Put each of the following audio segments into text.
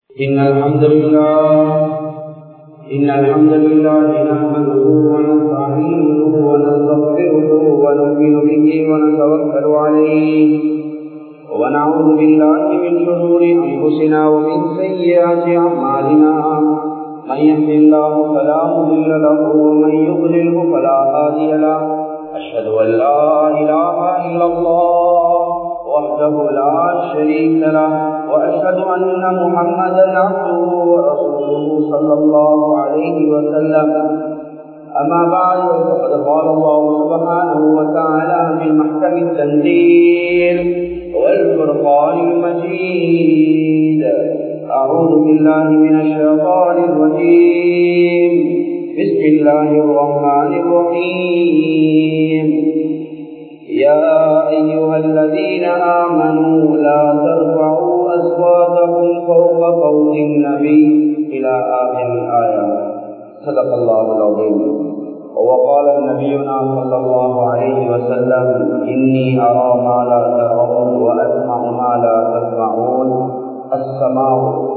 إن الحمد لله إن الحمد لله نحمده ونستعينه ونستغفره ونؤمن به ونتوكل عليه ونعوذ بالله من شرور أنفسنا ومن سيئات أعمالنا من يهد الله فلا مضل له ومن يضلله فلا هادي له أشهد أن لا إله إلا الله وحده لا شريك له وأشهد أن محمدا عبده ورسوله صلى الله عليه وسلم أما بعد فقد قال الله سبحانه وتعالى في محكم التنزيل والفرقان المجيد أعوذ بالله من الشيطان الرجيم بسم الله الرحمن الرحيم يا أيها الذين آمنوا لا ترفعوا أصواتكم فوق صوت النبي إلى آخر الآية صدق الله العظيم وقال نبينا صلى الله عليه وسلم إني أرى ما لا ترون وأسمع ما لا تسمعون السماء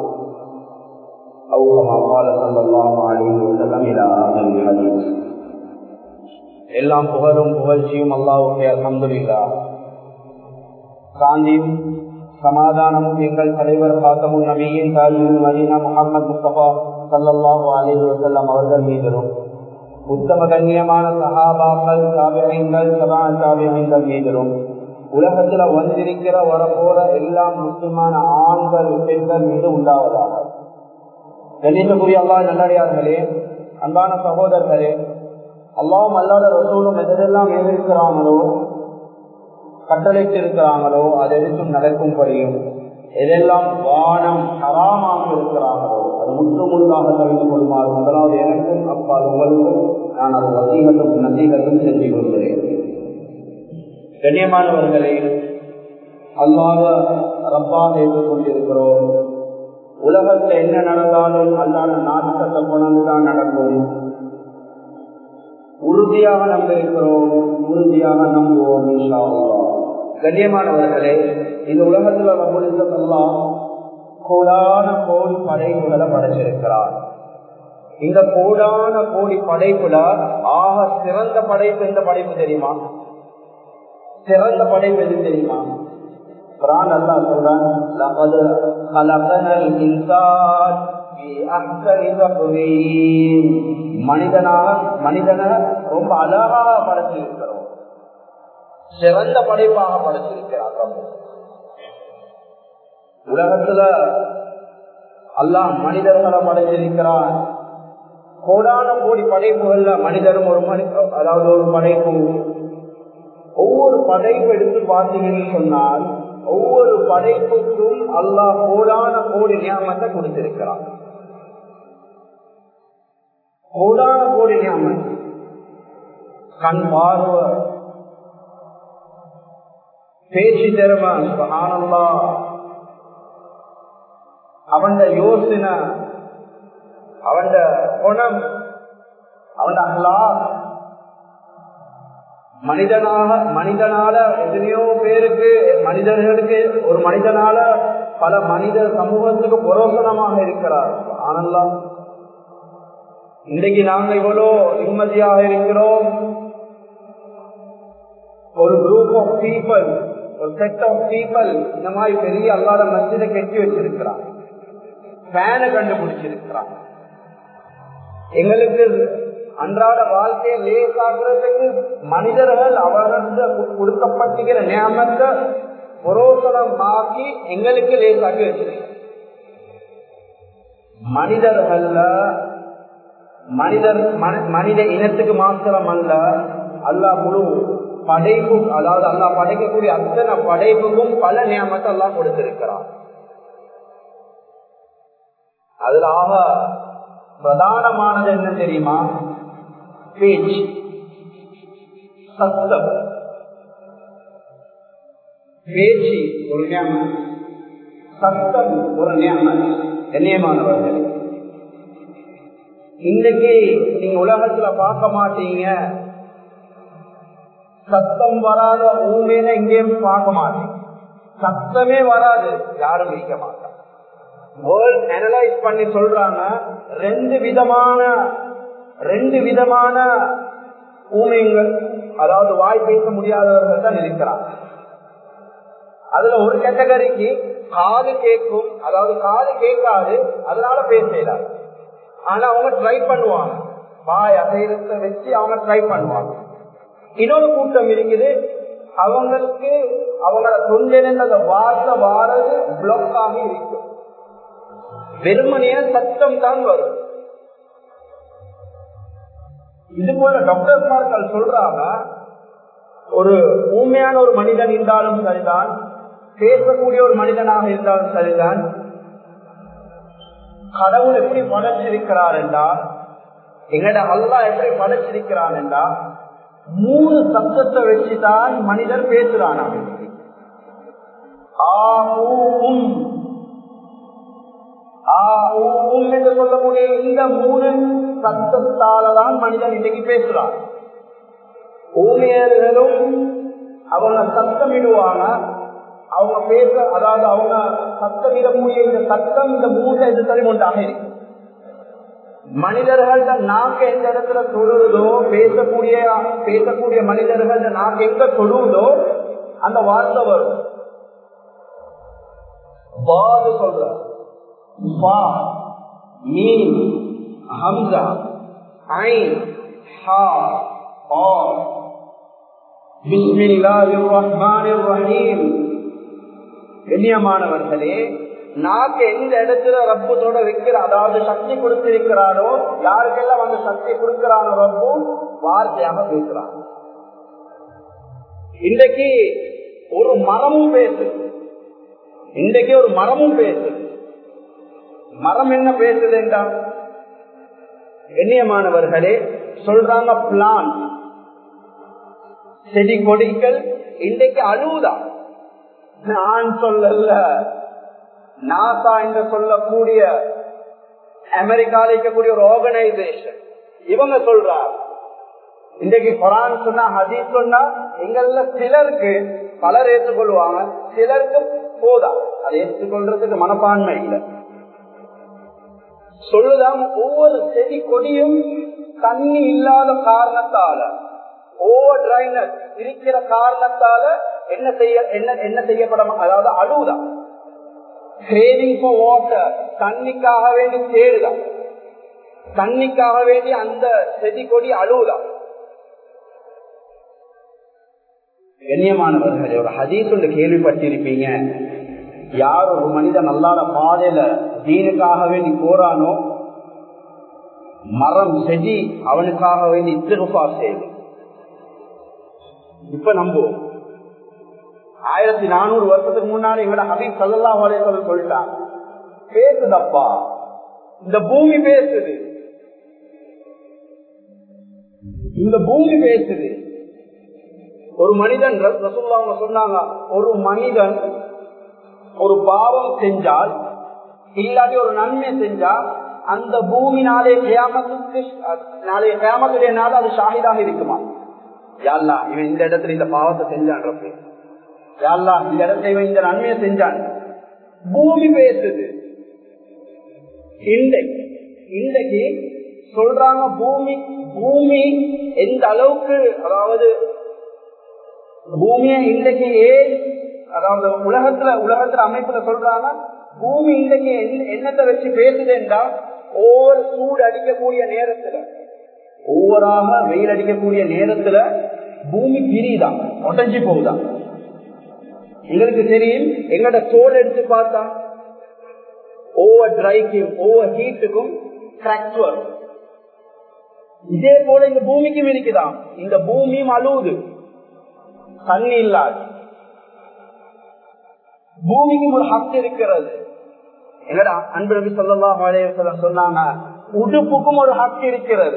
أو كما قال صلى الله عليه وسلم إلى آخر الحديث எல்லாம் புகழும் புகழ்ச்சியும் அல்லாவுடைய அலமதுல்லா சாந்தியும் சமாதானமும் எங்கள் தலைவர் காத்தமும் நபியின் தாயும் மதீனா முகமது முஸ்தபா சல்லாஹூ அலி வசல்லாம் அவர்கள் மீதிலும் உத்தம கண்ணியமான சகாபாக்கள் சாபியங்கள் சபா சாபியங்கள் மீதிலும் உலகத்துல வந்திருக்கிற வரப்போற எல்லா முக்கியமான ஆண்கள் பெண்கள் மீது உண்டாவதாக கணிதக்குரிய அல்லா நல்லடியார்களே அன்பான சகோதரர்களே அல்லாவும் அல்லாத ரசூலும் எதெல்லாம் ஏறிருக்கிறாங்களோ கட்டளைக்கு இருக்கிறாங்களோ அது எதுக்கும் நடக்கும்படியும் எதெல்லாம் வானம் ஹராமாக இருக்கிறாங்களோ அது முற்று முழுதாக தவிர்த்து கொள்ளுமாறு முதலாவது எனக்கும் அப்பால் உங்களுக்கும் நான் அது வசீகத்தும் நசீகத்தும் செஞ்சு கொள்கிறேன் கண்ணியமானவர்களே அல்லாத ரப்பாக ஏற்றுக் கொண்டிருக்கிறோம் உலகத்துல என்ன நடந்தாலும் அல்லாத நாட்டத்தை கொண்டுதான் நடக்கும் உறுதியாக நம்பியிருக்கிறோம் உறுதியாக நம்புவோம் கண்ணியமானவர்களே இந்த உலகத்துல ரபுலிசத்தெல்லாம் கோடான கோடி படைப்புகளை படைச்சிருக்கிறார் இந்த கோடான கோடி படைப்புல ஆக சிறந்த படைப்பு எந்த படைப்பு தெரியுமா சிறந்த படைப்பு எது தெரியுமா குரான் அல்லா சொல்றான் மனிதனாக மனிதனை ரொம்ப அழகாக படைச்சிருக்கிறோம் சிறந்த படைப்பாக படைச்சிருக்கிறார் உலகத்துல அல்லாஹ் மனிதர்களை படைச்சிருக்கிறான் கோடான கோடி படைப்புகள்ல மனிதரும் ஒரு மனி அதாவது ஒரு படைப்பு ஒவ்வொரு படைப்பு எடுத்து பார்த்தீங்கன்னு சொன்னால் ஒவ்வொரு படைப்புக்கும் அல்லாஹ் கோடான கோடி நியமத்தை கொடுத்திருக்கிறான் கோடான கோடி நியமன் கண் பார்வை பேச்சு திறமை ஆனந்தா அவன் யோசனை அவன் குணம் அவன் அஹ்லா மனிதனாக மனிதனால எத்தனையோ பேருக்கு மனிதர்களுக்கு ஒரு மனிதனால பல மனித சமூகத்துக்கு புரோசனமாக இருக்கிறார் ஆனந்தம் இன்றைக்கு நாங்க இவ்வளோ நிம்மதியாக இருக்கிறோம் ஒரு குரூப் ஆஃப் பீப்புள் ஒரு செட் ஆஃப் பீப்புள் இந்த மாதிரி பெரிய அல்லாத மசித கட்டி வச்சிருக்கிறான் ஃபேனை கண்டுபிடிச்சிருக்கிறான் எங்களுக்கு அன்றாட வாழ்க்கையை லேசாக்குறதுக்கு மனிதர்கள் அவர்களுக்கு கொடுக்கப்பட்டிருக்கிற நியமத்தை புரோசனமாக்கி எங்களுக்கு லேசாக்கி வச்சிருக்க மனிதர்கள்ல மனிதர் மனித இனத்துக்கு மாத்திரம் அல்ல அல்லா முழு படைப்பு அதாவது அல்லா படைக்கக்கூடிய அத்தனை படைப்புக்கும் பல நியமத்தை எல்லாம் கொடுத்திருக்கிறான் அதுல ஆக பிரதானமானது என்ன தெரியுமா பேச்சு சத்தம் பேச்சு ஒரு நியமம் சத்தம் ஒரு நியமம் கண்ணியமானவர்கள் இன்னைக்கு நீங்க உலகத்துல பார்க்க மாட்டீங்க சத்தம் வராத ஊமையில எங்கேயும் பார்க்க மாட்டீங்க சத்தமே வராது யாரும் இருக்க மாட்டாங்க வேர்ல்ட் அனலைஸ் பண்ணி சொல்றாங்க ரெண்டு விதமான ரெண்டு விதமான ஊமையங்கள் அதாவது வாய் பேச முடியாதவர்கள் தான் இருக்கிறாங்க அதுல ஒரு கேட்டகரிக்கு காது கேட்கும் அதாவது காது கேட்காது அதனால பேசலாம் ஆனா அவங்க ட்ரை பண்ணுவாங்க வாய் அசைரத்தை வச்சு அவங்க ட்ரை பண்ணுவாங்க இன்னொரு கூட்டம் இருக்குது அவங்களுக்கு அவங்களோட தொண்டிலிருந்து அந்த வார்த்தை வாரது பிளாக் ஆகி இருக்கும் வெறுமனைய சத்தம் தான் வரும் இது போல டாக்டர்மார்கள் சொல்றாங்க ஒரு ஊமையான ஒரு மனிதன் இருந்தாலும் சரிதான் பேசக்கூடிய ஒரு மனிதனாக இருந்தாலும் சரிதான் கடவுள் எப்படி படைச்சிருக்கிறார் என்றா எங்கட அல்லா எப்படி படைச்சிருக்கிறான் என்றா மூணு சத்தத்தை வச்சுதான் மனிதர் பேசுறான் என்று சொல்லக்கூடிய இந்த மூணு சத்தத்தாலதான் மனிதன் இன்னைக்கு பேசுறான் ஊழியர்களும் அவங்க சத்தமிடுவாங்க அவங்க பேச அதாவது அவங்க சத்தமிடக்கூடிய இந்த சத்தம் இந்த மூன்று இது சரி ஒன்றாக இருக்கு மனிதர்கள்ட நாக்கு எந்த இடத்துல தொழுதோ பேசக்கூடிய பேசக்கூடிய மனிதர்கள்ட நாக்கு எங்க தொழுவதோ அந்த வார்த்தை வரும் பாது சொல்ற பா மீன் ஹம்சா ஐன் ஹா ஆ பிஸ்மில்லாஹிர் ரஹ்மானிர் ரஹீம் கண்ணியமானவர்களே நாக்கு எந்த இடத்துல ரப்பத்தோட வைக்கிற அதாவது சக்தி கொடுத்திருக்கிறாரோ யாருக்கெல்லாம் அந்த சக்தி கொடுக்கிறானோ ரப்பும் வார்த்தையாக பேசுறான் இன்றைக்கு ஒரு மரமும் பேசு இன்றைக்கு ஒரு மரமும் பேசு மரம் என்ன பேசுது என்றால் கண்ணியமானவர்களே சொல்றாங்க பிளான் செடி கொடிகள் இன்றைக்கு அழுவுதான் நான் சொல்லல நாசா என்று சொல்லக்கூடிய அமெரிக்கால இருக்கக்கூடிய ஒரு ஆர்கனைசேஷன் இவங்க சொல்றாங்க இன்றைக்கு குரான் சொன்னா ஹதீஸ் சொன்னா எங்கள்ல சிலருக்கு பலர் ஏற்றுக்கொள்வாங்க சிலருக்கு போதா அதை ஏற்றுக்கொள்றதுக்கு மனப்பான்மை இல்லை சொல்லுதான் ஒவ்வொரு செடி கொடியும் தண்ணி இல்லாத காரணத்தால ஓவர் ட்ரைனஸ் இருக்கிற காரணத்தால என்ன செய்ய என்ன என்ன செய்யப்பட அதாவது அழுவுதான் கிரேவிங் ஃபார் வாட்டர் தண்ணிக்காக வேண்டி தேடுதான் தண்ணிக்காக வேண்டி அந்த செடி கொடி அழுவுதான் கண்ணியமானவர்களே ஒரு ஹதீஸ் ஒன்று கேள்விப்பட்டிருப்பீங்க யார் ஒரு மனிதன் நல்லாத பாதையில தீனுக்காக வேண்டி போறானோ மரம் செடி அவனுக்காக வேண்டி திருப்பா செய்யும் இப்ப நம்புவோம் ஆயிரத்தி நானூறு வருஷத்துக்கு முன்னாடி எங்களோட ஹபீப் சல்லா வலையம் சொல்லிட்டாங்க பேசுதப்பா இந்த பூமி பேசுது இந்த பூமி பேசுது ஒரு மனிதன் ரசூல்லா அவங்க சொன்னாங்க ஒரு மனிதன் ஒரு பாவம் செஞ்சால் இல்லாட்டி ஒரு நன்மை செஞ்சா அந்த பூமி நாளைய கேமத்துக்கு நாளைய கேமத்துடைய நாள் அது ஷாஹிதாக இருக்குமா யாழ்லா இவன் இந்த இடத்துல இந்த பாவத்தை செஞ்சான் யாழ்லா இந்த இடத்துல இவன் இந்த நன்மையை செஞ்சான் பூமி பேசுது இன்றைக்கு இன்றைக்கு சொல்றாங்க பூமி பூமி எந்த அளவுக்கு அதாவது பூமியை இன்றைக்கு ஏன் அதாவது உலகத்துல உலகத்துல அமைப்புல சொல்றாங்க பூமி இன்றைக்கு என்னத்தை வச்சு பேசுது என்றால் ஒவ்வொரு சூடு அடிக்கக்கூடிய நேரத்துல ஒவ்வொராக வெயில் அடிக்கக்கூடிய நேரத்துல பூமி பிரிதான் உடஞ்சி போகுதான் எங்களுக்கு தெரியும் எங்களோட தோல் எடுத்து பார்த்தா ஓவர் ட்ரைக்கும் ஓவர் ஹீட்டுக்கும் கிராக்ஸ் வரும் இதே போல இந்த பூமிக்கும் இருக்குதான் இந்த பூமியும் அழுவுது தண்ணி இல்லாது பூமிக்கும் ஒரு ஹக்கு இருக்கிறது எங்கட அன்பு நபி சொல்லலாம் சொன்னாங்க உடுப்புக்கும் ஒரு ஹக்கு இருக்கிறது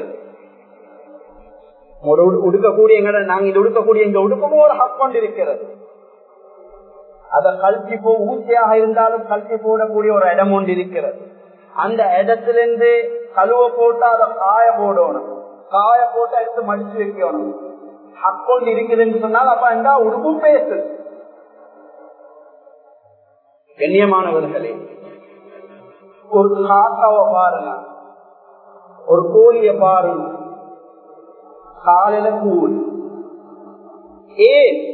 ஒரு உடுக்கக்கூடிய எங்கட நாங்க இந்த உடுக்கக்கூடிய இந்த உடுப்புக்கும் ஒரு ஹக் கொண்டு இருக்கிறது அத கல்வி போ ஊசியாக இருந்தாலும் கல்வி போடக்கூடிய ஒரு இடம் ஒன்று இருக்கிறது அந்த இடத்திலிருந்து கழுவ போட்டா அதை காய போடணும் காய போட்டா எடுத்து மடிச்சு வைக்கணும் ஹக்கொண்டு இருக்குதுன்னு சொன்னால் அப்ப இந்த உடுப்பும் பேசுது கண்ணியமானவர்களே ஒரு காக்காவை பாருங்க ஒரு கோழிய பாருங்க காலையில கூழ் ஏன்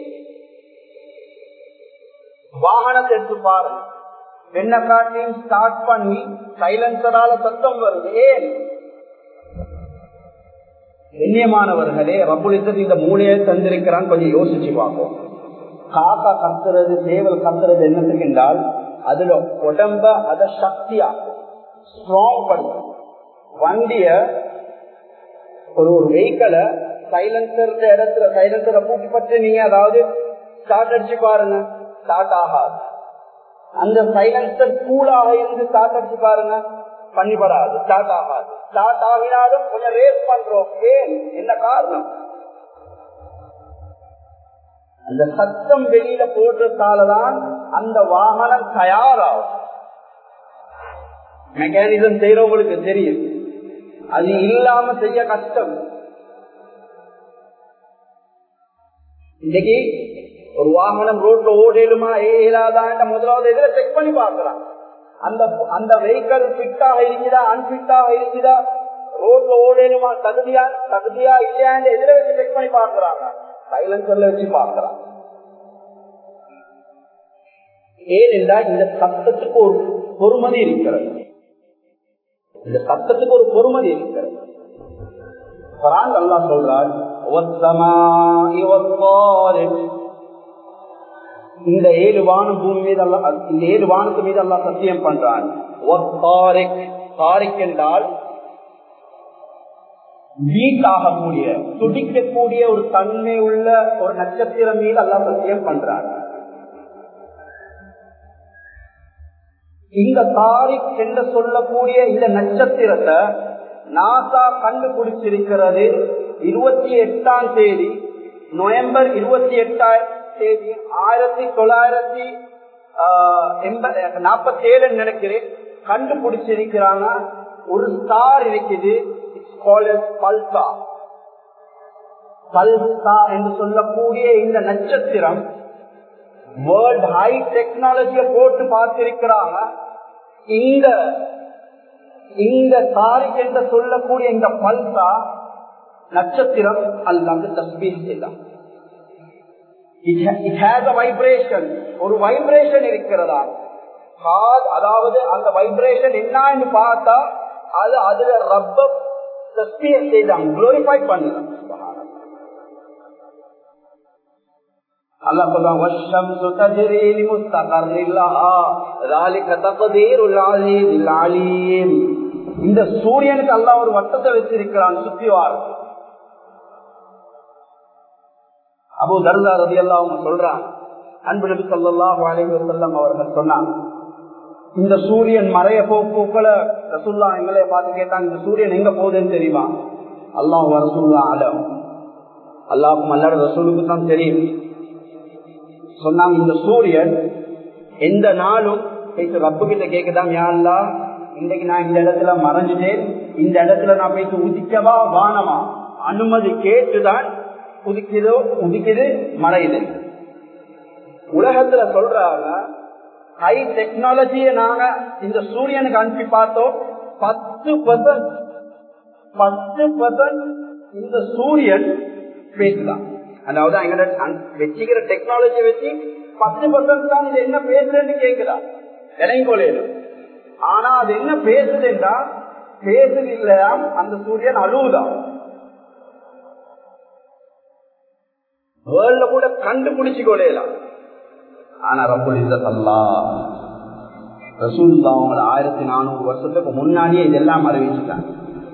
வாகனத்தை எடுத்து பாருங்க வெண்ண காட்டையும் ஸ்டார்ட் பண்ணி சைலன்சரால சத்தம் வருது ஏன் கண்ணியமானவர்களே ரப்புலிசத்து இந்த மூலையை தந்திருக்கிறான் கொஞ்சம் யோசிச்சு பார்ப்போம் காக்கா கத்துறது சேவல் கத்துறது என்னத்துக்கு என்றால் அதுல உடம்ப அத சக்தியாக்கும் ஸ்ட்ராங் பண்ணும் வண்டிய ஒரு ஒரு வெஹிக்கலை சைலன்சர் இடத்துல சைலன்சரை பூட்டி பற்றி நீங்க அதாவது ஸ்டார்ட் அடிச்சு பாருங்க ஸ்டார்ட் ஆகாது அந்த சைலன்சர் கூலாக இருந்து ஸ்டார்ட் அடிச்சு பாருங்க பண்ணிப்படாது ஸ்டார்ட் ஆகாது ஸ்டார்ட் ஆகினாலும் கொஞ்சம் ரேஸ் பண்றோம் ஏன் என்ன காரணம் அந்த சத்தம் வெளியில போடுறதாலதான் அந்த வாகனம் தயாராகும் மெக்கானிசம் செய்யறவங்களுக்கு தெரியும் அது இல்லாம செய்ய கஷ்டம் இன்னைக்கு ஒரு வாகனம் ரோட்ல ஓடலுமா ஏலாதான்ற முதலாவது இதுல செக் பண்ணி பாக்குறான் அந்த அந்த வெஹிக்கல் ஃபிட்டாக இருக்குதா அன்பிட்டாக இருக்குதா ரோட்ல ஓடலுமா தகுதியா தகுதியா இல்லையான்னு எதிர வச்சு செக் பண்ணி பாக்குறாங்க சைலன்சர்ல வச்சு பாக்குறான் ஏனென்றால் இந்த சத்தத்துக்கு ஒரு பொறுமதி இருக்கிறது இந்த சத்தத்துக்கு ஒரு பொறுமதி இருக்கிறது குரான் அல்லா சொல்றார் இந்த ஏழு வானம் பூமி மீது அல்ல இந்த ஏழு வானத்து மீது அல்லா சத்தியம் பண்றான் என்றால் வீக் ஆகக்கூடிய துடிக்கக்கூடிய ஒரு தன்மை உள்ள ஒரு நட்சத்திரம் மீது அல்லா சத்தியம் பண்றான் இந்த தாரிக் என்று சொல்லக்கூடிய இந்த நட்சத்திரத்தை நாசா கண்டுபிடிச்சிருக்கிறது இருபத்தி எட்டாம் தேதி நவம்பர் இருபத்தி எட்டாம் தேதி ஆயிரத்தி தொள்ளாயிரத்தி நாற்பத்தி ஏழு நினைக்கிறேன் கண்டுபிடிச்சிருக்கிறாங்க ஒரு ஸ்டார் இருக்குது பல்சா பல்சா என்று சொல்லக்கூடிய இந்த நட்சத்திரம் வேர்ல்ட் ஹை டெக்னாலஜிய போட்டு பார்த்திருக்கிறாங்க இந்த இந்த தாரிக் என்று சொல்லக்கூடிய இந்த பல்சா நட்சத்திரம் அல்லாது தஸ்பீஸ் செய்யலாம் வைப்ரேஷன் ஒரு வைப்ரேஷன் இருக்கிறதா அதாவது அந்த வைப்ரேஷன் என்னன்னு பார்த்தா அது அதுல ரப்ப தஸ்பிய செய்தாங்க குளோரிஃபை பண்ணலாம் அல்லாஹ் சொல்றான் வஷம்சு தஜ்ரி லிமுஸ்தகர்ரின் லஹா ذلك تقدير العزيز العليم இந்த சூரியனுக்கு அல்லாஹ் ஒரு வட்டத்தை வச்சிருக்கிறான் சுத்தி வார அபு தர்தா ரலியல்லாஹு அவங்க சொல்றாங்க அன்பு நபி ஸல்லல்லாஹு அலைஹி வஸல்லம் அவர்கள் சொன்னாங்க இந்த சூரியன் மறைய போக்குல ரசூல்லா எங்களை பார்த்து கேட்டாங்க இந்த சூரியன் எங்க போகுதுன்னு தெரியுமா அல்லாஹ் ரசூல்லா அலம் அல்லாஹும் அல்லாட ரசூலுக்கு தான் தெரியும் சொன்னாங்க இந்த சூரியன் எந்த நாளும் ரப்பு கிட்ட கேக்குதான் யாருலா இன்னைக்கு நான் இந்த இடத்துல மறைஞ்சிட்டேன் இந்த இடத்துல நான் போயிட்டு உதிக்கவா வானமா அனுமதி கேட்டுதான் உதிக்குதோ உதிக்குது மறையுது உலகத்துல சொல்றாங்க ஹை டெக்னாலஜியை நாங்க இந்த சூரியனுக்கு அனுப்பி பார்த்தோம் பத்து பர்சன்ட் பத்து பர்சன்ட் இந்த சூரியன் பேசுதான் அதாவது எங்கட வச்சுக்கிற டெக்னாலஜி வச்சு பத்து பர்சன்ட் தான் இது என்ன பேசுறேன்னு கேட்குதா இளைஞர் ஆனா அது என்ன பேசுதுன்றா பேசுது இல்லையா அந்த சூரியன் அழுவுதான் வேர்ல்ட்ல கூட கண்டுபிடிச்சு கொள்ளலாம் ஆனா ரப்புல் இஸ்ஸத் அல்லாஹ் ரசூல்லா அவங்கள ஆயிரத்தி நானூறு வருஷத்துக்கு முன்னாடியே இதெல்லாம் அறிவிச்சுட்டாங்க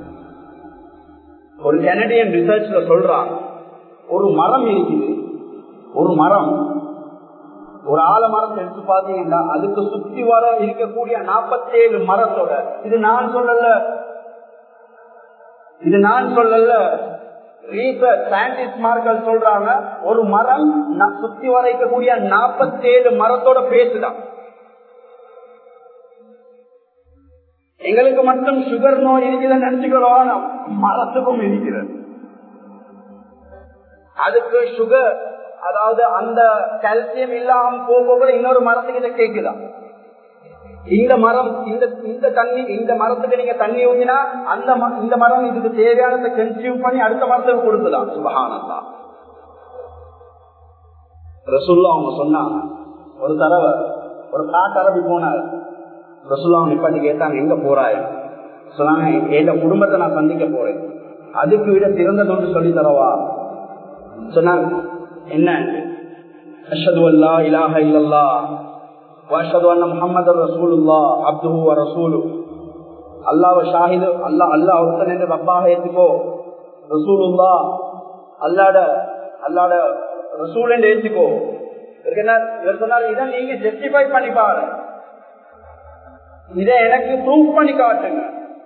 ஒரு கனடியன் ரிசர்ச்ல சொல்றாங்க ஒரு மரம் இருக்குது ஒரு மரம் ஒரு ஆலமரம் எடுத்து பாத்தீங்கன்னா அதுக்கு சுத்தி வர இருக்கக்கூடிய நாற்பத்தேழு மரத்தோட இது நான் சொல்லல இது நான் சொல்லல சயின்டிஸ்ட்மார்கள் சொல்றாங்க ஒரு மரம் சுத்தி வர இருக்கக்கூடிய நாற்பத்தேழு மரத்தோட பேசுதான் எங்களுக்கு மட்டும் சுகர் நோய் இருக்குதுன்னு நினைச்சுக்கிறோம் மரத்துக்கும் இருக்கிறது அதுக்கு சுகர் அதாவது அந்த கால்சியம் இல்லாம போக இன்னொரு மரத்துக்கிட்ட கேக்குதா இந்த மரம் இந்த இந்த தண்ணி இந்த மரத்துக்கு நீங்க தண்ணி ஊத்தினா அந்த இந்த மரம் இதுக்கு தேவையானதை கன்சியூம் பண்ணி அடுத்த மரத்துக்கு கொடுத்துதான் சுபகானந்தா ரசுல்லா அவங்க சொன்னாங்க ஒரு தடவை ஒரு காட்டரபி போனார் ரசுல்லா அவங்க நிப்பாட்டி கேட்டாங்க எங்க போறாய் சொன்னாங்க என் குடும்பத்தை நான் சந்திக்க போறேன் அதுக்கு விட சிறந்தது ஒன்று சொல்லி தரவா சொன்னாங்க என்ன அஷது அல்லா இலாஹ இல்லல்லா واشهد ان محمد رسول الله عبده ورسوله அல்லாஹ் ஷாஹிது அல்லாஹ் அல்லாஹ் ஒருத்தன் என்று ரப்பாக ஏத்துக்கோ ரசூலுல்லா அல்லாட அல்லாட ரசூல் என்று ஏத்துக்கோ இவர் சொன்னார் இதை நீங்க ஜஸ்டிஃபை பண்ணி பாரு இதை எனக்கு ப்ரூவ் பண்ணி காட்டுங்க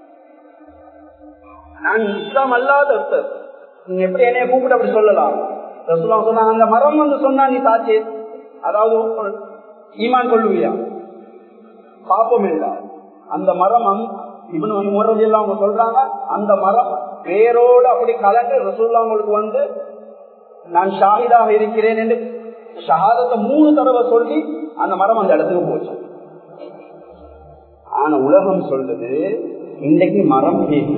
நான் இஸ்லாம் அல்லாத ஒருத்தர் நீங்க எப்படி என்னைய கூப்பிட்டு அப்படி சொல்லலாம் ரசூலா சொன்னாங்க அந்த மரம் வந்து சொன்னா நீ சாட்சி அதாவது ஈமான் கொள்ளுவியா பாப்பம் இல்ல அந்த மரம் இவனு முறது அவங்க சொல்றாங்க அந்த மரம் வேரோடு அப்படி கலந்து ரசூல்லாங்களுக்கு வந்து நான் ஷாஹிதாக இருக்கிறேன் என்று ஷஹாதத்தை மூணு தடவை சொல்லி அந்த மரம் அந்த இடத்துக்கு போச்சு ஆனா உலகம் சொல்றது இன்றைக்கு மரம் கேட்கு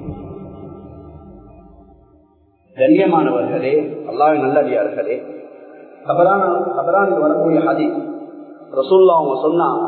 கண்ணியமானவர்களே அல்லாவின் நல்லடியார்களே தபரான தபரானுக்கு வரக்கூடிய ஹதி ரசூல்லா அவங்க சொன்னாங்க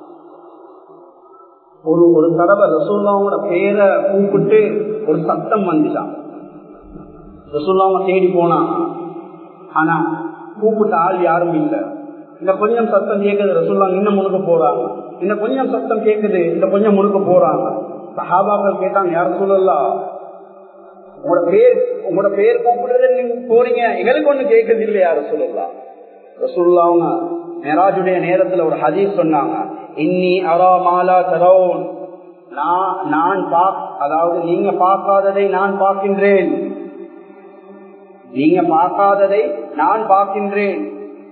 ஒரு ஒரு தடவை ரசூல்லாவோட பேரை கூப்பிட்டு ஒரு சத்தம் வந்துச்சான் ரசூல்லாவங்க தேடி போனாங்க ஆனா கூப்பிட்ட ஆள் யாரும் இல்லை இந்த கொஞ்சம் சத்தம் கேட்குது ரசூல்லா இன்னும் முழுக்க போறாங்க இந்த கொஞ்சம் சத்தம் கேட்குது இந்த கொஞ்சம் முழுக்க போறாங்க சஹாபாக்கள் கேட்டாங்க யார் சொல்லலாம் உங்களோட பேர் உங்களோட பேர் கூப்பிடுறது நீங்க போறீங்க எங்களுக்கு ஒண்ணு கேட்கறது இல்லையா ரசூல்லா ரசூல்லா அவங்க மெராஜுடைய நேரத்துல ஒரு ஹதீஸ் சொன்னாங்க இன்னி அரா மாலா தரவுன் நான் நான் பாக் அதாவது நீங்க பார்க்காததை நான் பார்க்கின்றேன் நீங்க பார்க்காததை நான் பார்க்கின்றேன்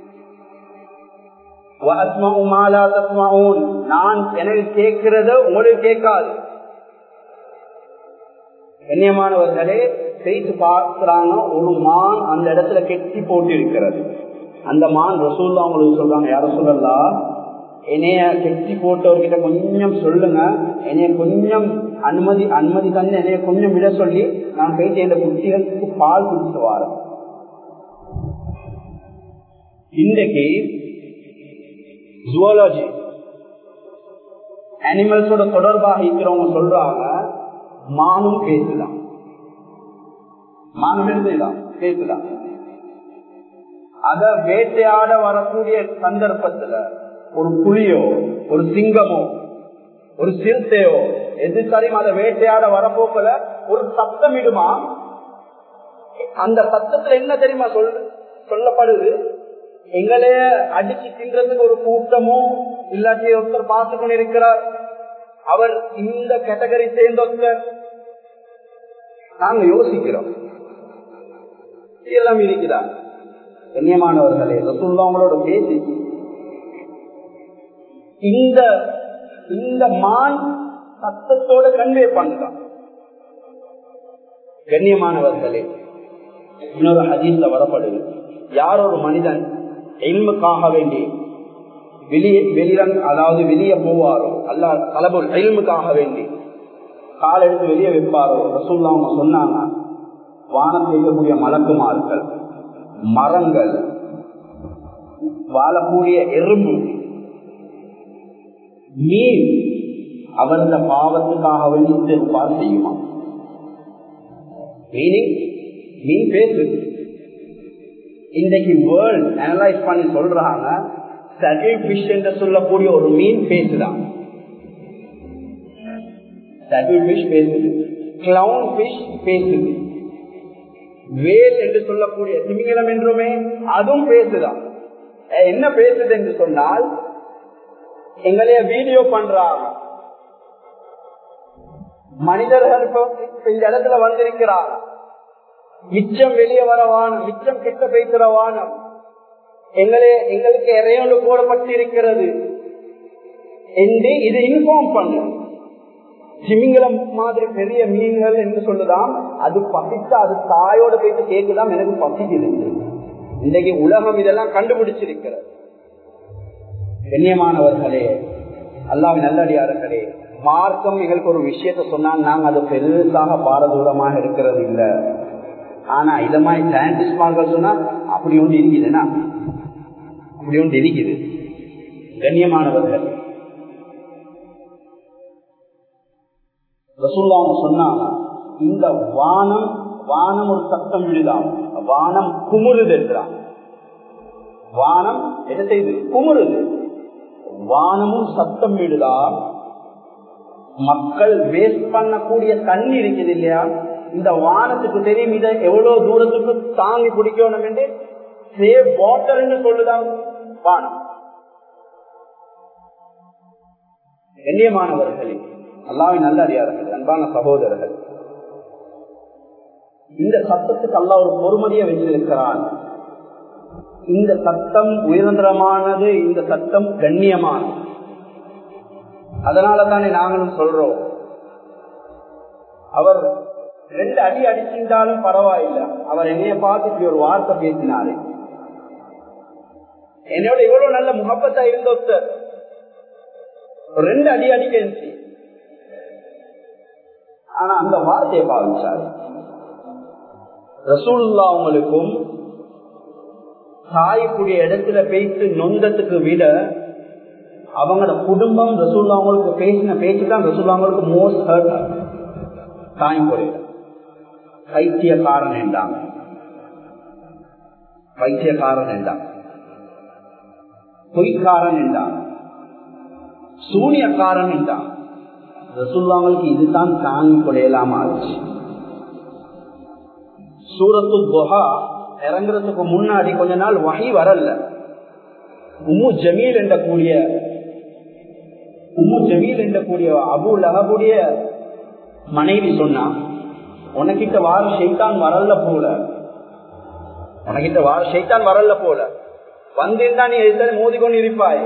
நான் எனக்கு கேட்கிறது உங்களுக்கு கேட்காது கண்ணியமானவர்களே செய்து பார்க்கிறாங்க ஒரு மான் அந்த இடத்துல கெட்டி போட்டு இருக்கிறது அந்த மான் ரசூல்லா அவங்களுக்கு சொல்றாங்க யார சொல்லலாம் என்னைய கெட்டி போட்டவர்கிட்ட கொஞ்சம் சொல்லுங்க என்னைய கொஞ்சம் அனுமதி அனுமதி தந்து என்னைய கொஞ்சம் விட சொல்லி நான் போயிட்டு என் குட்டிகளுக்கு பால் குடிச்சு வரேன் இன்றைக்கு ஜுவாலஜி அனிமல்ஸோட தொடர்பாக இருக்கிறவங்க சொல்றாங்க மானும் பேசுதான் மானும் எழுதுதான் பேசுதான் அத வேட்டையாட வரக்கூடிய சந்தர்ப்பத்துல ஒரு புலியோ ஒரு சிங்கமோ ஒரு சிறுத்தையோ எது சரியும் அதை வேட்டையாட வரப்போக்கல ஒரு சத்தம் இடுமா அந்த சத்தத்துல என்ன தெரியுமா சொல் சொல்லப்படுது எங்களைய அடிச்சு தின்றதுக்கு ஒரு கூட்டமோ இல்லாட்டி ஒருத்தர் பார்த்து கொண்டு இருக்கிறார் அவர் இந்த கேட்டகரி சேர்ந்தொருத்தர் நாங்க யோசிக்கிறோம் எல்லாம் இருக்கிறார் கண்ணியமானவர்களே ரசூல்லாங்களோட பேசி இந்த இந்த மான் சத்தத்தோட கன்வே பண்றான் கண்ணியமானவர்களே இன்னொரு ஹதீஸ்ல வரப்படுது யார் ஒரு மனிதன் எல்முக்காக வேண்டி வெளியே வெளிரங் அதாவது வெளியே போவாரோ அல்ல தலபுல் எல்முக்காக வேண்டி கால் எடுத்து வெளியே வைப்பாரோ ரசூல்லா அவங்க சொன்னாங்க வானம் செய்யக்கூடிய மலக்குமார்கள் மரங்கள் வாழக்கூடிய எறும்பு மீன் அவரது பாவத்துக்காக வேண்டி திருப்பார் செய்யுமா மீனிங் மீன் பேசு இன்றைக்கு வேர்ல்ட் அனலைஸ் பண்ணி சொல்றாங்க சகில் பிஷ் என்று சொல்லக்கூடிய ஒரு மீன் பேசுதான் சகில் பிஷ் பேசுது கிளவுன் பிஷ் பேசுது வேல் என்று சொல்லக்கூடிய திமிங்கலம் என்றுமே அதுவும் பேசுதான் என்ன பேசுது என்று சொன்னால் எங்களைய வீடியோ பண்றாங்க மனிதர்கள் இந்த இடத்துல வந்திருக்கிறாங்க மிச்சம் வெளியே வர வானம் மிச்சம் கெட்ட பேசுற வானம் எங்களே எங்களுக்கு இறையோடு போடப்பட்டு இருக்கிறது என்று இது இன்ஃபார்ம் பண்ணும் சிமிங்கலம் மாதிரி பெரிய மீன்கள் என்று சொல்லுதான் அது பசித்து அது தாயோட போயிட்டு கேட்குதான் எனக்கு பசிக்குது இன்றைக்கு உலகம் இதெல்லாம் கண்டுபிடிச்சிருக்கிறது கண்ணியமானவர்களே அல்லாவின் நல்லடியார்களே மார்க்கம் எங்களுக்கு ஒரு விஷயத்த சொன்னால் நாங்க அது பெருசாக பாரதூரமாக இருக்கிறது இல்ல ஆனா இத மாதிரி சயின்டிஸ்ட்மார்கள் சொன்னா அப்படி ஒன்று இருக்குதுன்னா அப்படி ஒன்று இருக்குது கண்ணியமானவர்கள் ரசூல்லாங்க சொன்னாங்க இந்த வானம் வானம் ஒரு சத்தம் விழுதாம் வானம் குமுறுது என்றான் வானம் என்ன செய்யுது குமுறுது வானமும் சத்தம் விடுதான் மக்கள் வேஸ்ட் பண்ணக்கூடிய தண்ணி இருக்குது இல்லையா இந்த வானத்துக்கு தெரியும் இதை எவ்வளவு தூரத்துக்கு தாங்கி குடிக்கணும் என்று சேவ் வாட்டர் என்று சொல்லுதான் வானம் கண்ணியமானவர்களே அல்லாவின் நல்ல அறியார்கள் அன்பான சகோதரர்கள் இந்த சத்தத்துக்கு அல்லா ஒரு பொறுமதியை வச்சிருக்கிறான் இந்த சத்தம் உயர்ந்தரமானது இந்த சத்தம் கண்ணியமானது அதனால தானே நாங்களும் சொல்றோம் அவர் ரெண்டு அடி அடிச்சிருந்தாலும் பரவாயில்லை அவர் என்னைய பார்த்து இப்படி ஒரு வார்த்தை பேசினாரு என்னோட இவ்வளவு நல்ல முகப்பத்தா இருந்த ஒருத்தர் ரெண்டு அடி அடிக்க இருந்துச்சு ஆனா அந்த வார்த்தையை பாவிச்சாரு ரசூல்லா அவங்களுக்கும் தாய்க்குடிய இடத்துல பேசி நொந்தத்துக்கு விட அவங்களோட குடும்பம் ரசூல்லா அவங்களுக்கு பேசின பேச்சு தான் ரசூல்லா அவங்களுக்கு மோஸ்ட் ஹர்ட் தாய்க்குடிய பைத்தியக்காரன் என்றாங்க பைத்தியக்காரன் என்றாங்க பொய்க்காரன் என்றாங்க சூனியக்காரன் என்றான் ரசூல்லாங்களுக்கு இதுதான் தாங்கி கொடையலாம ஆச்சு சூரத்து குஹா இறங்குறதுக்கு முன்னாடி கொஞ்ச நாள் வகை வரல உம்மு ஜமீல் என்ற கூடிய உம்மு ஜமீல் என்ற கூடிய அபு லஹபுடைய மனைவி சொன்னா உனக்கிட்ட வார ஷைத்தான் வரல போல உனக்கிட்ட வார ஷைத்தான் வரல போல வந்திருந்தா நீ எதிர்த்து மோதிக்கொண்டு இருப்பாய்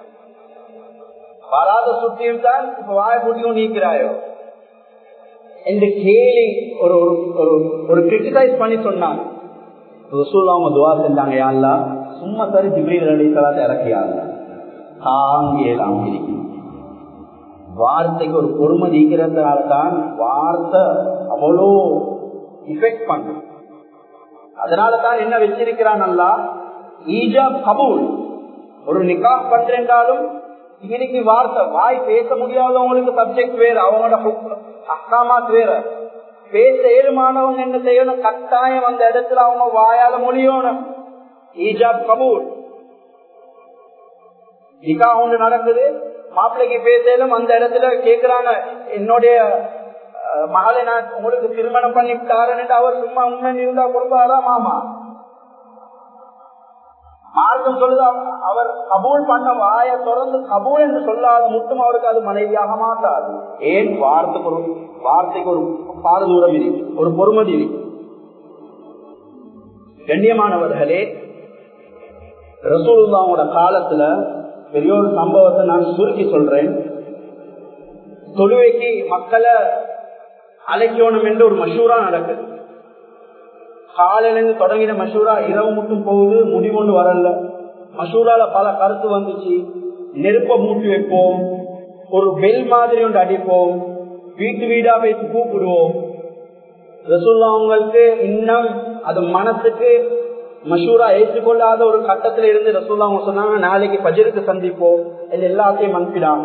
வராத சுற்றியும் தான் இப்ப வாய கூட்டியும் நீக்கிறாயோ என்று கேலி ஒரு ஒரு ஒரு கிரிட்டிசைஸ் பண்ணி சொன்னாங்க ரசூல் அவங்க துவா செஞ்சாங்க யாழ்லா சும்மா சரி ஜிப்ரீல் அலி தலாத்தை இறக்கியாங்க தாங்கியலாம் வார்த்தைக்கு ஒரு பொறுமை நீக்கிறதுனால தான் வார்த்தை அவ்வளோ இஃபெக்ட் பண்ணும் அதனால தான் என்ன வச்சிருக்கிறான் அல்லா ஈஜாப் கபூல் ஒரு நிக்கா பண்றேன்றாலும் இன்னைக்கு வார்த்தை வாய் பேச முடியாதவங்களுக்கு சப்ஜெக்ட் வேற அவங்களோட அக்காமாத் வேற பேச ஏழுமானவங்க என்ன செய்யணும் கட்டாயம் அந்த இடத்துல அவங்க வாயால மொழியணும் ஈஜாப் கபூல் நிக்கா ஒன்று நடக்குது மாப்பிள்ளைக்கு பேசலும் அந்த இடத்துல கேக்குறாங்க என்னுடைய மகளை நான் உங்களுக்கு திருமணம் பண்ணி தாரேன்னு அவர் சும்மா உண்மை இருந்தா கொடுப்பாரா மாமா மார்க்கம் சொல்லுது அவர் கபூல் பண்ண வாய தொடர்ந்து கபூல் என்று சொல்லாத மட்டும் அவருக்கு அது மனைவியாக மாட்டாது ஏன் வார்த்தைக்கு ஒரு வார்த்தைக்கு ஒரு பாரதூரம் இருக்கு ஒரு பொறுமதி இருக்கு கண்ணியமானவர்களே ரசூலுல்லாவோட காலத்துல பெரிய ஒரு சம்பவத்தை நான் சுருக்கி சொல்றேன் தொழுவைக்கு மக்களை அழைக்கணும் என்று ஒரு மஷூரா நடக்குது காலையிலிருந்து தொடங்கின மஷூரா இரவு மட்டும் போகுது முடிவொண்டு வரல மஷூரால பல கருத்து வந்துச்சு நெருப்ப மூட்டி வைப்போம் ஒரு பெல் மாதிரி ஒன்று அடிப்போம் வீட்டு வீடா போய் கூப்பிடுவோம் ரசூல்லாங்களுக்கு இன்னும் அது மனசுக்கு மஷூரா ஏற்றுக்கொள்ளாத ஒரு கட்டத்துல இருந்து ரசூல்லா அவங்க சொன்னாங்க நாளைக்கு பஜருக்கு சந்திப்போம் இது எல்லாத்தையும் அனுப்பிடாங்க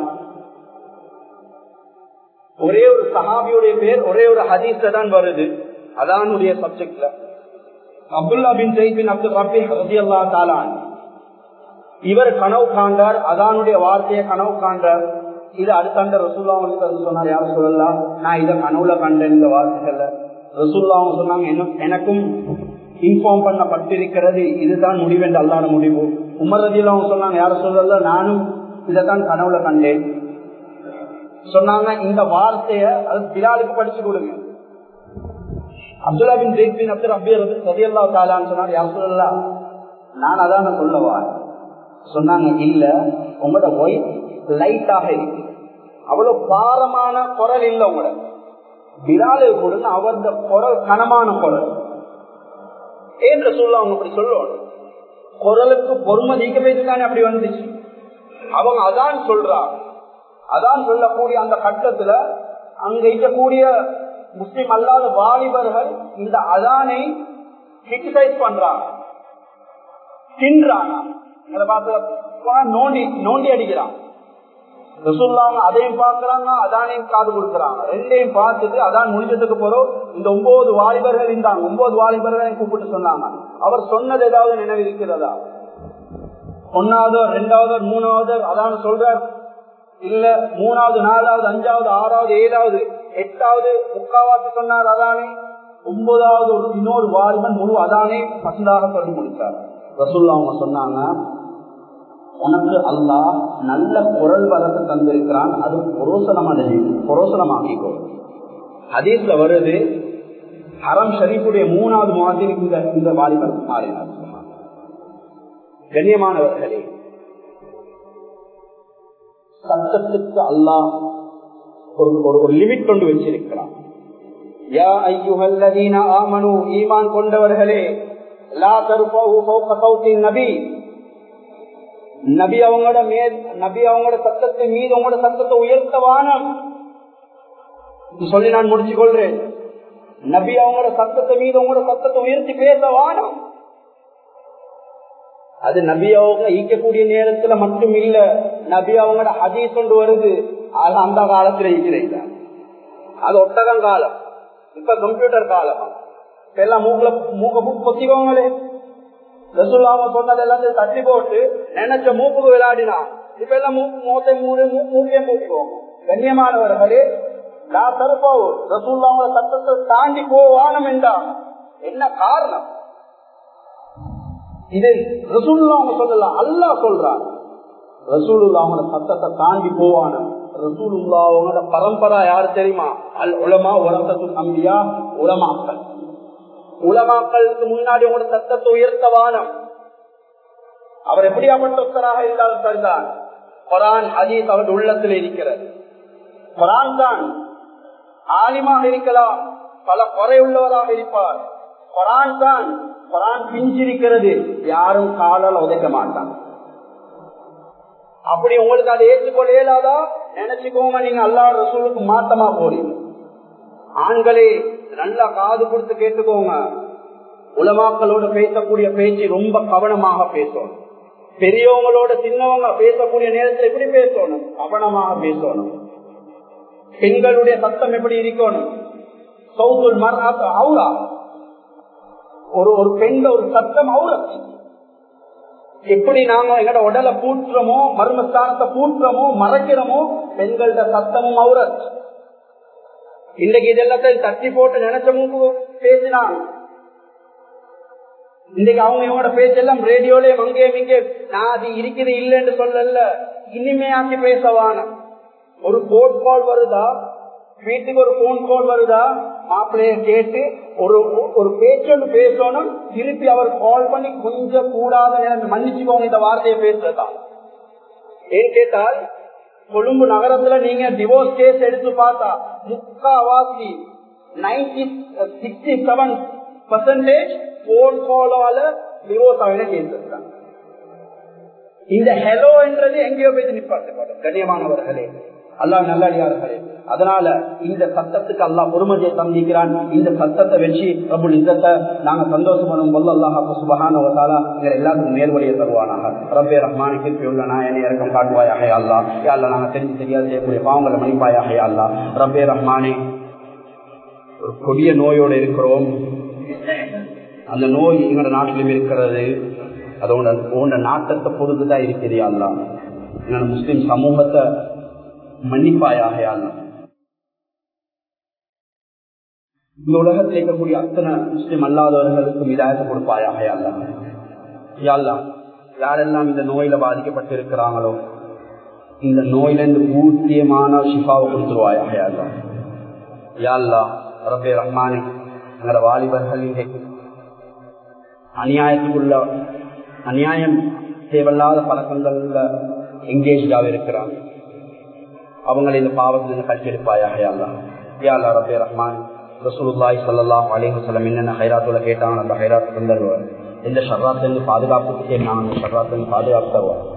ஒரே ஒரு சஹாபியுடைய பேர் ஒரே ஒரு ஹதீஸ்ல தான் வருது அதானுடைய சப்ஜெக்ட்ல Abdullah bin Zaid bin Abdul Rabi ரதி அல்லா தாலான் இவர் கனவு காண்டார் அதானுடைய வார்த்தையை கனவு காண்டார் இது அடுத்தாண்ட ரசூல்லா வந்து சொன்னார் யார் சொல்லலாம் நான் இதை கனவுல கண்டேன் இந்த வார்த்தைகள்ல ரசூல்லா அவங்க சொன்னாங்க எனக்கும் இன்ஃபார்ம் பண்ணப்பட்டிருக்கிறது இதுதான் முடிவென்று அல்லாத முடிவு உமர் ரதியில் அவங்க சொன்னாங்க யார சொல்லல நானும் இதைத்தான் கனவுல கண்டேன் சொன்னாங்க இந்த வார்த்தைய அது பிலாலுக்கு படிச்சு கொடுங்க Abdullah bin Zaid bin Abdul Rabi ரதியல்லா தாலான்னு சொன்னார் யார் சொல்லலாம் நான் அதான் சொல்லவா சொன்னாங்க இல்ல உங்களோட ஒய்ஃப் லைட்டாக இருக்கு அவ்வளவு பாரமான குரல் இல்லை உங்களோட பிலாலு கொடுங்க அவரது குரல் கனமான குரல் ஏன்ற சொல்ல அவங்க அப்படி சொல்லணும் குரலுக்கு பொறுமை நீக்க பேசுதானே அப்படி வந்துச்சு அவங்க அதான் சொல்றா அதான் சொல்லக்கூடிய அந்த கட்டத்துல அங்க இருக்கக்கூடிய முஸ்லிம் அல்லாத வாலிபர்கள் இந்த அதானை கிரிட்டிசைஸ் பண்றாங்க தின்றாங்க இதை பார்த்து நோண்டி நோண்டி அடிக்கிறான் ரசூல்லாங்க அதையும் பாக்குறாங்க அதானையும் காது கொடுக்குறாங்க ரெண்டையும் பார்த்துட்டு அதான் முடிஞ்சதுக்கு போறோம் இந்த ஒன்பது வாலிபர்கள் இருந்தாங்க ஒன்பது வாலிபர்களையும் கூப்பிட்டு சொன்னாங்க அவர் சொன்னது ஏதாவது நினைவிருக்கிறதா ஒன்னாவது ரெண்டாவது மூணாவது அதான் சொல்றார் இல்ல மூணாவது நாலாவது அஞ்சாவது ஆறாவது ஏழாவது எட்டாவது முக்காவாத்து சொன்னார் அதானே ஒன்பதாவது ஒரு இன்னொரு வாலிபன் முழு அதானே பசுதாக சொல்லி முடித்தார் ரசூல்லா அவங்க சொன்னாங்க உனக்கு அல்லாஹ் நல்ல குரல் வளர்த்து தந்திருக்கிறான் அது புரோசனம் புரோசனமாக்கிக்கோ ஹதீஸ்ல வருது ஹரம் ஷரீஃபுடைய மூணாவது மாதிரி இந்த இந்த வாலிபர் மாறினார் கண்ணியமானவர்களே சத்தத்துக்கு அல்லாஹ் ஒரு ஒரு லிமிட் கொண்டு வச்சிருக்கிறான் யா ஐயுஹல்லதீன ஆமனு ஈமான் கொண்டவர்களே லா தர்ஃபு ஃபௌக சௌத்தி நபி நபி அவங்களோட மேல் நபி அவங்களோட சத்தத்தை மீது அவங்களோட சத்தத்தை உயர்த்த வானம் சொல்லி நான் முடிச்சு கொள்றேன் நபி அவங்களோட சத்தத்தை மீது அவங்களோட சத்தத்தை உயர்த்தி பேச வானம் அது நபி அவங்க ஈக்கக்கூடிய நேரத்துல மட்டும் இல்ல நபி அவங்களோட ஹதீஸ் கொண்டு வருது அது அந்த காலத்துல ஈக்கிறேன் அது ஒட்டகம் காலம் இப்ப கம்ப்யூட்டர் காலம் இப்ப எல்லாம் மூக்குல மூக்க மூக்கு பொத்திக்கோங்களே ரசூல்லாம சொன்னது எல்லாத்தையும் தட்டி போட்டு நினைச்ச மூப்புக்கு விளையாடினான் இப்ப எல்லாம் மூத்தை மூணு மூக்கே மூக்குவோம் கண்ணியமானவர்களே நான் தருப்பாவு ரசூல்லாம சத்தத்தை தாண்டி போவானம் என்றான் என்ன காரணம் இது ரசூல்லா அவங்க சொல்லலாம் அல்லா சொல்றான் ரசூலுல்லா அவங்களோட சத்தத்தை தாண்டி போவான ரசூலுல்லா அவங்களோட பரம்பரா யாரு தெரியுமா அல் உலமா உலகத்து நம்பியா உலமாக்கள் உலமாக்களுக்கு முன்னாடி உங்களோட சத்தத்தை உயர்த்த வானம் அவர் எப்படியாப்பட்டவராக இருந்தாலும் சரிதான் குரான் ஹதீஸ் அவருடைய உள்ளத்தில் இருக்கிறது குரான் தான் ஆலிமாக இருக்கலாம் பல குறை உள்ளவராக இருப்பார் குரான் தான் குரான் பிஞ்சிருக்கிறது யாரும் காலால் உதைக்க மாட்டாங்க அப்படி உங்களுக்கு அதை ஏற்றுக்கொள்ள இயலாதா நினைச்சுக்கோங்க நீங்க அல்லா ரசூலுக்கு மாத்தமா போறீங்க ஆண்களே நல்லா காது கொடுத்து கேட்டுக்கோங்க உலமாக்களோட பேசக்கூடிய பேச்சு ரொம்ப கவனமாக பேசணும் பெரியவங்களோட சின்னவங்க பேசக்கூடிய நேரத்தில் எப்படி பேசணும் கவனமாக பேசணும் பெண்களுடைய சத்தம் எப்படி இருக்கணும் சவுதுல் மர்ஹாத் அவுரா ஒரு ஒரு பெண் ஒரு சத்தம் அவுரத் எப்படி நாங்க எங்கட உடலை பூட்டுறோமோ மர்மஸ்தானத்தை பூட்டுறோமோ மறைக்கிறோமோ பெண்களோட சத்தமும் அவுரத் இன்னைக்கு இதெல்லாத்தையும் தட்டி போட்டு நினைச்ச மூக்கு பேசினாங்க இன்னைக்கு அவங்க இவங்களோட பேச்செல்லாம் ரேடியோலயும் அங்கேயும் இங்கே நான் அது இருக்குது இல்லைன்னு சொல்லல இனிமையாக்கி பேசவான ஒரு போன் கால் வருதா வீட்டுக்கு ஒரு போன் கால் வருதா மாப்பிள்ளைய கேட்டு ஒரு ஒரு பேச்சொன்று பேசணும் திருப்பி அவர் கால் பண்ணி கொஞ்சம் கூடாத நேரம் மன்னிச்சுக்கோங்க இந்த வார்த்தையை பேசுறதா ஏன் கேட்டால் கொழும்பு நகரத்துல நீங்க டிவோர்ஸ் கேஸ் எடுத்து பார்த்தா முக்காவாசி ninety sixty seven percentage phone காலால டிவோர்ஸ் ஆகின கேஸ் இருக்காங்க இந்த ஹெலோ என்றது எங்கேயோ போய் நிப்பாட்டு கண்ணியமானவர்களே அல்லா நல்லடியார்களே அதனால இந்த சத்தத்துக்கு அல்லா பொறுமதியை சந்திக்கிறான் இந்த சத்தத்தை வச்சு பிரபுல் இசத்தை நாங்க சந்தோஷம் பண்ணும் போது அல்லாஹ் சுபகான வந்தாலா எங்க எல்லாத்துக்கும் நேர்வழியை தருவானாக ரப்பே ரஹ்மானி கிருப்பி உள்ள நாயனை இறக்கம் காட்டுவாயாக அல்லா யாழ்ல நாங்க தெரிஞ்சு தெரியாது செய்யக்கூடிய பாவங்களை மன்னிப்பாயாக அல்லா ரப்பே ரஹ்மானி ஒரு கொடிய நோயோடு இருக்கிறோம் அந்த நோய் எங்களோட நாட்டிலும் இருக்கிறது அதோட உன்னோட நாட்டத்தை பொறுத்துதான் இருக்குது அல்லா எங்களோட முஸ்லிம் சமூகத்தை மன்னிப்பாயாக அல்லா இந்த உலகத்தில் இருக்கக்கூடிய அத்தனை முஸ்லிம் அல்லாதவர்களுக்கும் இதாயத்தை கொடுப்பாயாக அல்லா யாழ்லா யாரெல்லாம் இந்த நோயில பாதிக்கப்பட்டு இருக்கிறாங்களோ இந்த நோயிலிருந்து பூர்த்தியமான ஷிஃபாவை கொடுத்துருவாயாக அல்லா யாழ்லா ரபே ரஹ்மானே எங்களோட வாலிபர்கள் இன்றைக்கு அநியாயத்துக்குள்ள அநியாயம் தேவையில்லாத பழக்கங்கள்ல எங்கேஜாக இருக்கிறாங்க அவங்களை இந்த பாவத்தில் கழிச்செடுப்பாயாக யாழ்லா யாழ்லா ரபே ரஹ்மான் ரசூலுல்லாய் சல்லாஹ் அலிஹசலம் என்னென்ன ஹைராத்துல கேட்டாங்க அந்த ஹைராத்து தந்துடுவார் எந்த ஷர்ராத்திலிருந்து பாதுகாப்பு கேட்டாங்க அந்த ஷர்ராத்திலிருந்து பாதுகாப்பு தருவார்